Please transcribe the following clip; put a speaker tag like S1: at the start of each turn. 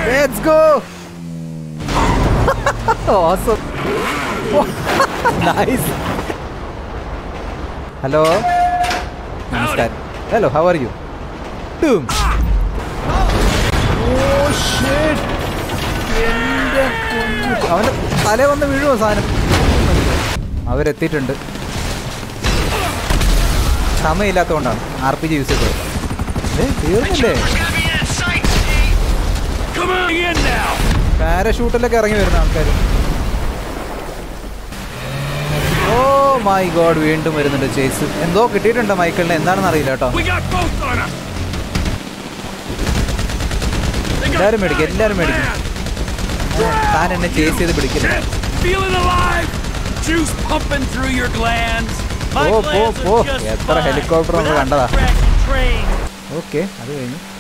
S1: Let's go awesome nice hello നമസ്കാരം hello how are you doom അവന്റെ തല വന്ന് വീഴുമോ സാധനം അവരെത്തിയിട്ടുണ്ട് സമയമില്ലാത്തതുകൊണ്ടാണ് ആർ പി ജി യൂസ് ചെയ്തത് ഏ, തീർന്നില്ലേ പാരഷൂട്ടിലൊക്കെ ഇറങ്ങി വരുന്ന ആൾക്കാർ ഓ മൈ ഗോഡ് വീണ്ടും വരുന്നുണ്ട് ചേസ് എന്തോ കിട്ടിയിട്ടുണ്ട് മൈക്കിളിന് എന്താണെന്ന് അറിയില്ല കേട്ടോ
S2: We got both on him.
S1: എല്ലാവരും മേടിക്കും എല്ലാവരും മേടിക്കും താൻ എന്നെ ചേസ് ചെയ്ത് പിടിക്കില്ല
S2: Feeling alive. Juice pumping through your glands. My
S1: Oh, oh,
S2: glands are
S1: oh.
S2: just
S1: എത്ര
S2: fine
S1: helicopter നമ്മൾ
S2: without
S1: കണ്ടതാ.
S2: the track train.
S1: ഓക്കെ അത് കഴിഞ്ഞു